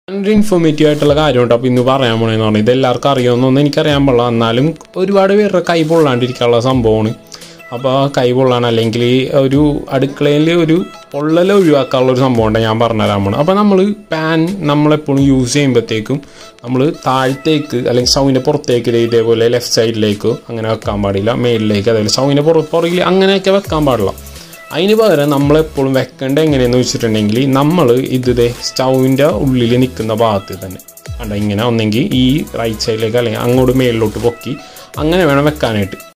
വളരെ ഇൻഫോർമേറ്റീവ് ആയിട്ടുള്ള കാര്യമുണ്ട് അപ്പോൾ ഇന്ന് പറയാൻ പോണെന്ന് പറഞ്ഞാൽ ഇത് എല്ലാവർക്കും അറിയാമെന്നൊന്നും എനിക്കറിയാൻ പാടില്ല എന്നാലും ഒരുപാട് പേരുടെ കൈ പൊള്ളാണ്ടിരിക്കാനുള്ള സംഭവമാണ് അപ്പോൾ കൈ പൊള്ളാൻ അല്ലെങ്കിൽ ഒരു അടുക്കളയിൽ ഒരു പൊള്ളൽ ഒഴിവാക്കാനുള്ള ഒരു സംഭവമുണ്ട് ഞാൻ പറഞ്ഞുതരാൻ പോണത് അപ്പോൾ നമ്മൾ പാൻ നമ്മളെപ്പോഴും യൂസ് ചെയ്യുമ്പോഴത്തേക്കും നമ്മൾ താഴത്തേക്ക് അല്ലെങ്കിൽ സ്റ്റൗവിൻ്റെ പുറത്തേക്ക് ദേ ഇതേപോലെ ലെഫ്റ്റ് സൈഡിലേക്കോ അങ്ങനെ വെക്കാൻ പാടില്ല മേലിലേക്ക് അതേപോലെ സ്റ്റൗവിൻ്റെ പുറ പുറകിൽ അങ്ങനെയൊക്കെ വെക്കാൻ പാടില്ല അതിന് പകരം നമ്മളെപ്പോഴും വെക്കേണ്ടത് എങ്ങനെയെന്ന് വെച്ചിട്ടുണ്ടെങ്കിൽ നമ്മൾ ഇത് ദേ സ്റ്റൗവിൻ്റെ ഉള്ളിൽ നിൽക്കുന്ന ഭാഗത്ത് തന്നെ കണ്ട ഇങ്ങനെ ഒന്നെങ്കിൽ ഈ റൈറ്റ് സൈഡിലേക്ക് അല്ലെങ്കിൽ അങ്ങോട്ട് മേളിലോട്ട് പൊക്കി അങ്ങനെ വേണം വെക്കാനായിട്ട്